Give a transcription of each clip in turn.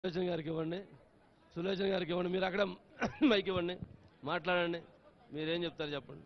సులోచన గారికి ఇవ్వండి సులోచన గారికి ఇవ్వండి మీరు అక్కడ మైక్ ఇవ్వండి మాట్లాడండి మీరేం చెప్తారు చెప్పండి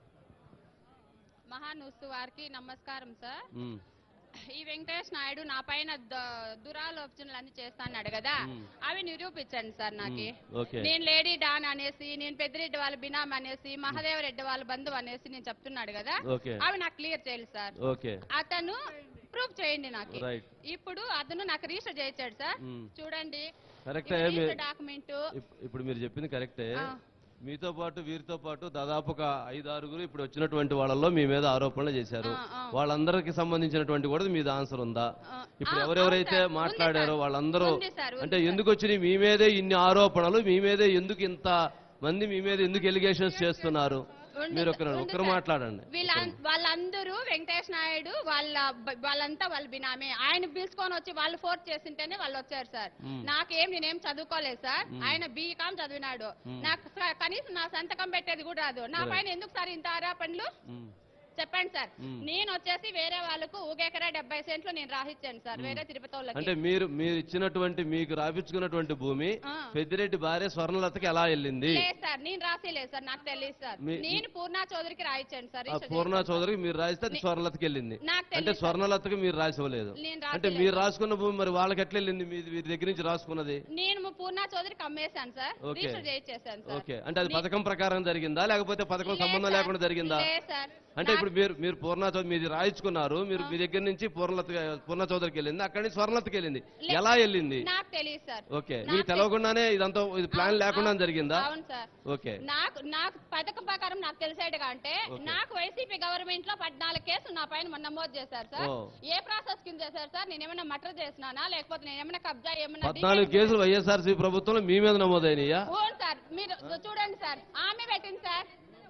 మహానుస్తు వారికి నమస్కారం సార్ ఉమ్, ఈ వెంకటేష్ నాయుడు నా పైన ద- దురాలోచనలు అన్ని చేస్తాన్నాడు కదా మ్మ్. అవి నిరూపించండి సార్ నాకు ఓకే నేను లేడీ డాన్ అనేసి నేను పెద్దిరెడ్డి వాళ్ళ బినామ్ అనేసి మహాదేవరెడ్డి వాళ్ళ బంధువు అనేసి నేను చెప్తున్నాడు కదా ఓకే అవి నాకు క్లియర్ చేయాలి సార్ ఓకే అతను ప్రూఫ్ చేయండి నాకు రైట్ ఇప్పుడు అతను నాకు రిజిస్టర్ చేయించాడు సార్ మ్మ్. చూడండి కరెక్టే మీ- డాక్యుమెంట్ ఇప్- ఇప్పుడు మీరు చెప్పింది కరెక్టే ఆ. మీతో పాటు వీరితో పాటు దాదాపు ఒక ఐదు ఆరుగురు ఇప్పుడు వచ్చినటువంటి వాళ్ళలో మీ మీద ఆరోపణలు చేశారు ఆ, ఆ. వాళ్ళందరికి సంబంధించినటువంటి కూడా మీద ఆన్సర్ ఉందా ఆ, ఇప్పుడు ఆ, ఎవరెవరైతే అవును సార్, ఉంది మాట్లాడారో సార్. వాళ్ళందరూ ఉంది సార్, ఉంది అంటే సార్. ఎందుకు వచ్చినాయి మీ మీదే ఇన్ని ఆరోపణలు మీ మీదే ఎందుకు ఇంత మంది మీ మీద ఎందుకు ఎలిగేషన్స్ చేస్తున్నారు ఉంది మీరు సార్, ఒక ఉంది ఒక్కరు సార్. మాట్లాడండి వీళ్ళ వాళ్ళందరూ వెంకటేష్ నాయుడు వాళ్ళ బ- వాళ్ళంతా వాళ్ళ బినామే ఆయన పిలుచుకొని వచ్చి వాళ్ళు ఫోర్స్ చేసింటేనే వాళ్ళు వచ్చారు సార్ మ్మ్. నాకేం నేనేం చదువుకోలేదు సార్ ఆయన బీకామ్ చదివినాడు నాకు స- కనీసం నా సంతకం పెట్టేది కూడా రాదు నా Right. పైన ఎందుకు సార్ ఇంత ఆరోపణలు ఉమ్, చెప్పండి సార్ మ్మ్. నేను వచ్చేసి వేరే వాళ్ళకు ఊగెకరా డెబ్బై సెంట్లు నేను రాసిచ్చాను సార్ వేరే తిరుపతి వాళ్ళకి అంటే మీరు మీరు ఇచ్చినటువంటి మీకు రాపించుకున్నటువంటి భూమి ఆ. పెద్దిరెడ్డి భార్య స్వర్ణలతకి ఎలా వెళ్ళింది లేదు సార్ నేను రాసిలేదు సార్ నాకు తెలియదు సార్ మీ- నేను పూర్ణ చౌదరికి రాయించాను సార్ ఆ రిజిస్టర్ పూర్ణ చేశాను. చౌదరికి మీరు రాస్తే అది స్వర్ణలతకి వెళ్ళింది నాకు అంటే తెలియదు సార్. స్వర్ణలతకి మీరు రాసి ఇవ్వలేదు నేను అంటే రాసిలేదు. మీరు రాసుకున్న భూమి మరి వాళ్ళకి ఎట్లా వెళ్ళింది మీ వీరి దగ్గర నుంచి రాసుకున్నది నేను మా పూర్ణ చౌదరికి అమ్మేశాను సార్ ఓకే. రిజిస్టర్ చేయించేశాను సార్ ఓకే అంటే అది పథకం ప్రకారం జరిగిందా లేకపోతే పథకం లేదు సంబంధం సార్. లేకుండా జరిగిందా లేదు సార్ అంటే ఇప్పుడు మీరు మీరు పూర్ణ చౌదరి మీది రాయించుకున్నారు మీరు మీ దగ్గర నుంచి పూర్ణలత పూర్ణ చౌదరికి వెళ్ళింది అక్కడి నుంచి స్వర్ణలతకి వెళ్ళింది లే- ఎలా వెళ్ళింది నాకు తెలియదు సార్ ఓకే నాకు మీకు తెలవకుండానే ఇదంతా ఇది ప్లాన్ అవును, లేకుండా అవును. జరిగిందా అవును సార్ ఓకే నాకు నాకు పథకం ప్రకారం నాకు తెలిసేట్టుగా అంటే ఓకే. నాకు వైసీపీ గవర్నమెంట్ లో పద్నాలుగు కేసులు నా పైన మొన్న నమోదు చేశారు సార్ ఓ. ఏ ప్రాసెస్ కింద చేశారు సార్ నేను ఏమైనా మటర్ చేసినానా లేకపోతే నేను ఏమైనా కబ్జా ఏమైనా పద్నాలుగు డిఫెన్స్ కేసులు వైఎస్ఆర్సీ ప్రభుత్వంలో మీ మీద నమోదైనయా అవును సార్ మీరు చూడండి సార్ ఆమె పెట్టింది సార్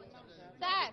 సార్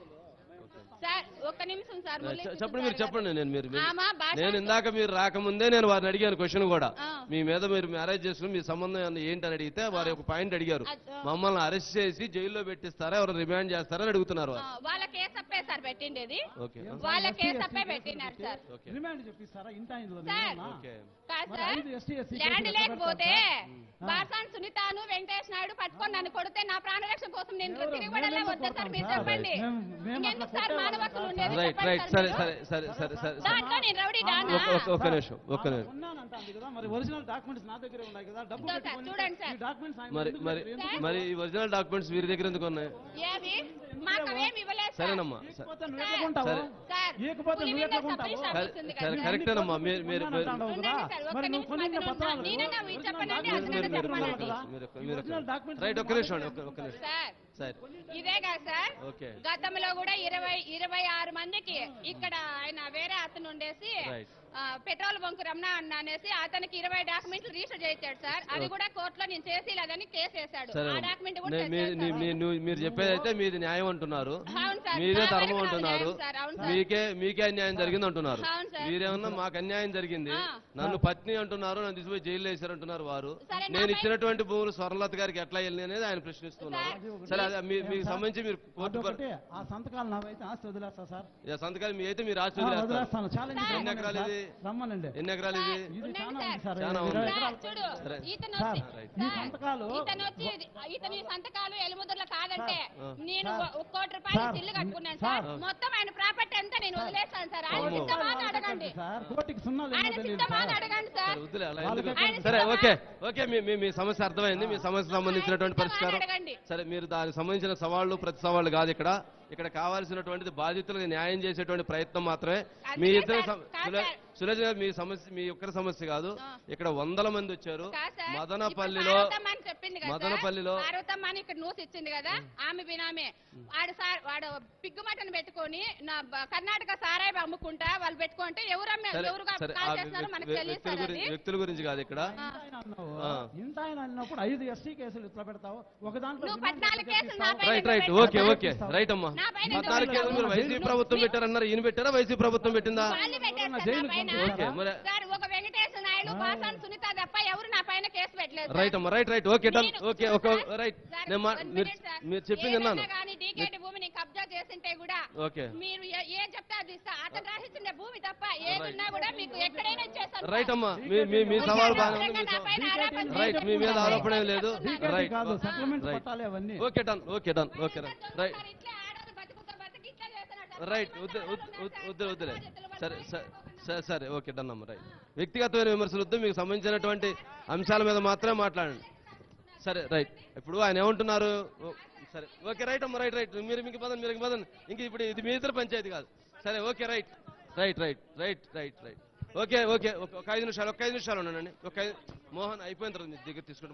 సార్ ఒక్క నిమిషం సార్ మురళీ చె- కృష్ణ చెప్పండి సార్ మీరు గారు. చెప్పండి నేను మీరు మీరు- ఆమె భాష నేను ఇందాక మీరు రాకముందే నేను వారిని అడిగాను క్వశ్చన్ కూడా ఆ. మీ మీద మీరు మ్యారేజ్ చేసుకుని మీ సంబంధం ఏమన్నా ఏంటి అని అడిగితే వారి ఒక పాయింట్ అడిగారు అద్- ఆ. మమ్మల్ని అరెస్ట్ చేసి జైల్లో పెట్టిస్తారా ఎవరు రిమాండ్ చేస్తారా అని అడుగుతున్నారు ఆ, వారు వాళ్ళ కేసు అప్పే సార్ పెట్టిండేది ఓకే వాళ్ళ కేసు అప్పే పెట్టినారు సార్ ఓకే రిమాండ్ చెప్పిస్తారా ఇంత అయిందో సార్. ఓకే కాదు మరి సార్ ఐదు ఎస్టీ ఎస్సీ ల్యాండ్ కేసులు ఎట్లా లేకపోతే పెడతారు బాసాన్ సునీతాను వెంకటేష్ నాయుడు పట్టుకొని నన్ను కొడితే నా ప్రాణరక్షణ కోసం నేను ఎవరు? తిరగబడాలా మేము వద్దా సార్ మీరు కొడతాం చెప్పండి మేము- మేము ఇంకెందుకు అట్లా సార్ కొట్టే మానవ హక్కులు వాళ్ళం ఉండేది రైట్ చెప్పండి రైట్ సార్ సరే మీరు. సరే సరే సరే సరే సరే దాంట్లో నేను రౌడీ డానా ఒక- ఒక- ఒక్క నిమిషం ఒక్క ఆమె నిమిషం ఉన్నానంటుంది కదా మరి ఒరిజినల్ డాక్యుమెంట్స్ నా దగ్గరే ఉన్నాయి కదా డబ్బు ఇదో సార్, పెట్టుకొని చూడండి సార్. ఈ డాక్యుమెంట్స్ ఆయన మరి ఎందుకు మరి పెట్టారు? ఎందుకు మరి ఈ ఒరిజినల్ డాక్యుమెంట్స్ వీరి దగ్గర ఎందుకు ఉన్నాయి ఏవి మాకు అవేం ఇవ్వలేదు సార్ సరేనమ్మా సరే ఇకపోతే నువ్వు ఎట్లా కొంటావు సరే. సార్ ఇకపోతే పులి నువ్వు మీద ఎట్లా కొంటావు సపరేట్ సరే, ఆఫీస్ ఉంది సరే, కదా. కరెక్టేనమ్మా మీరు మీరు మీరు- ఉన్నానంటావు కదా ఉండండి సార్, ఒక్క మరి నువ్వు నిమిషం కొనిన మధ్యలో పత్రాలు ఉన్నా. నేనన్నా ఇవి ఒరిజినల్ చెప్పనండి, డాక్యుమెంట్స్ అతనన్నా మీ దగ్గర ఉండాలి చెప్పనండి. కదా? మీరు ఒక్క- ఈ మీరు ఒరిజినల్ ఒక్క- డాక్యుమెంట్స్ రైట్ ఒక్క నిమిషం అండి, ఒక్క ఒక్క నిమిషం సార్ సరే ఇదే కదా సార్ ఓకే గతంలో కూడా ఇరవై ఇరవై ఆరు మందికి ఇక్కడ ఆయన వేరే అతను ఉండేసి రైట్ ఆ, పెట్రోల్ బంక్ రమణ అన్న అనేసి అతనికి ఇరవై డాక్యుమెంట్లు రిజిస్టర్ చేయించాడు సార్ అది కూడా కోర్టులో నేను చేసి లేదని కేసు వేశాడు సరే ఆ డాక్యుమెంట్ కూడా నే- మీ- తెచ్చాడు నీ- సార్. మీ- నువ్వు- మీరు చెప్పేది అయితే మీది న్యాయం అంటున్నారు అవును సార్ మీదే నా ధర్మం వరకు నాకు అంటున్నారు న్యాయం సార్, అవును సార్. మీకే మీకే అన్యాయం జరిగింది అంటున్నారు అవును సార్. మీరేమన్నా మాకు అన్యాయం జరిగింది ఆ. నన్ను పత్ని అంటున్నారు నన్ను తీసుకుపోయి జైల్లో వేశారు అంటున్నారు వారు సరే, నేను నాపై- ఇచ్చినటువంటి భూములు స్వర్ణలత గారికి ఎట్లా వెళ్ళింది అనేది ఆయన ప్రశ్నిస్తున్నారు సరే అదే మీ- మీకు సంబంధించి మీరు కోర్టు పర్- అదొకటి ఆ సంతకాలు నావైతే ఆస్తి వదిలేస్తా సార్ ఇక సంతకాలు మీ అయితే మీరు ఆ, ఆస్తి వదిలేస్తారు వదిలేస్తాను ఛాలెంజ్ సార్. ఎన్ని ఎకరాలు ఇది? రమ్మనండి ఎన్ని ఎకరాలు ఇది సార్, ఇది ఉండండి చాలా సార్. ఉంది సార్ చాలా ఇరవై ఉంది. ఎకరాలు. సార్, చూడు సరే. ఇతను సార్, వచ్చి- రైట్. ఈ సార్, సంతకాలు ఇతను వచ్చి ఇతని సంతకాలు ఎలుముద్రలు కాదంటే సార్. నేను సార్. ఒక కోటి రూపాయలు సార్. ఇల్లు కట్టుకున్నాను సార్ సార్. మొత్తం ఆయన ప్రాపర్టీ అంతా నేను వదిలేస్తాను సార్ ఆయన అమ్మో. సిద్ధమా అని అడగండి సార్ కోటికి సున్నాలు ఆయన ఏమో తెలియదు సిద్ధమా అని సార్ అడగండి సరే సార్ వద్దులే అలా వాళ్ళకి ఎందుకు ఆయన సరే సిద్ధమా? ఓకే ఓకే మీ మీ- మీ సమస్య అర్థమైంది మీ సమస్యకు సంబంధించినటువంటి ఆయన సిద్ధమా అని పరిష్కారం అడగండి సరే మీరు దానికి సంబంధించిన సవాళ్లు ప్రతి సవాళ్ళు కాదు ఇక్కడ ఇక్కడ కావాల్సినటువంటిది బాధితులకు న్యాయం చేసేటువంటి ప్రయత్నం మాత్రమే మీ అందుకే ఇద్దరు సార్, కాదు సులే- సార్. సురేష్ గారు మీ సమస్య మీ ఒక్కరి సమస్య కాదు ఆ. ఇక్కడ వందల మంది వచ్చారు కాదు సార్, మదనపల్లిలో ఇప్పుడు పార్వతమ్మ అని చెప్పింది కదా సార్. మదనపల్లిలో పార్వతమ్మ అని ఇక్కడ న్యూస్ ఇచ్చింది కదా ఆమె బినామే వాడు సార్ వాడు పిగ్గు మటన్ పెట్టుకొని నా బ- కర్ణాటక సారాయి అమ్ముకుంటా వాళ్ళు పెట్టుకుంటే ఎవరు అమ్మే- సరే ఎవరు సరే కాల్ ఆ చేస్తున్నారో మనకు వ్య- తెలియదు వ్యక్తుల సార్ గురించి అది వ్యక్తుల గురించి కాదు ఇక్కడ ఆ. ఆయన అన్నావు ఆ. ఇంత ఆయన అన్నప్పుడు ఐదు ఎస్టీ కేసులు ఇట్లా పెడతావు ఒక దాంట్లో నువ్వు రిమాండ్ పద్నాలుగు ఎట్లా కేసులు నా చేపిస్తావు? పైన రైట్ రైట్ ఎందుకు ఓకే పెట్టావు? ఓకే రైట్ అమ్మా నా పైన ఎందుకు పద్నాలుగు కేసులు మీరు పెట్టావు? వైసీపీ ప్రభుత్వం పెట్టారన్నారు ఈయన పెట్టారా వైసీపీ ప్రభుత్వం పెట్టిందా వాళ్ళు పెట్టారు సార్ నా జైలుకి పైన. ఓకే మరి సార్ ఒక వెంకటేశ్వర నాయుడు బాసాన్ సునీత తప్ప ఎవరు నా పైన కేసు పెట్టలేదు సార్. రైట్ అమ్మా రైట్ రైట్ ఓకే డన్ నేను- okay sir, okay right sir, నేను మా- one మీరు minute సార్. మీరు చెప్పింది విన్నాను ఏదైనా కానీ డీకేటీ భూమిని కబ్జా చేసింటే కూడా ఓకే మీరు ఏ- ఏం చెప్తే అది ఇస్తా అతను రాసిచ్చిన భూమి తప్ప ఏదున్నా కూడా మీకు ఎక్కడైనా ఇచ్చేస్తాను రైట్ అమ్మా మీ మీ మీ సవాల్ బాగానే ఉంది మీ నా సవాల్ పైన ఆరోపణ రైట్ మీ మీద ఆరోపణ ఏం లేదు డీకేటీ రైట్ కాదు సెటిల్మెంట్ రైట్ పట్టాలి అవన్నీ okay done okay done okay done right sir, ఇట్లే ఆడవాళ్ళు బతుకుతా బతికి ఇట్లా చేస్తున్నారు సార్. రైట్ వద్దు వద్దు వద్దు వద్దులే సరే సరే సరే సరే ఓకే డన్ అమ్మ రైట్ వ్యక్తిగతమైన విమర్శలు వద్దు మీకు సంబంధించినటువంటి అంశాల మీద మాత్రమే మాట్లాడండి సరే రైట్ ఇప్పుడు ఆయన ఏమంటున్నారు ఓ, సరే ఓకే రైట్ అమ్మ రైట్ రైట్ మీరు మీకు పదండి మీరు పదండి ఇంక ఇప్పుడు ఇది మీ ఇద్దరు పంచాయతీ కాదు సరే okay right right right right right right okay okay ఒక ఒక ఐదు నిమిషాలు ఒక ఐదు నిమిషాలు ఉండండి ఒక ఐదు మోహన్ అయిపోయిన తర్వాత మీ దగ్గర తీసుకుంటాం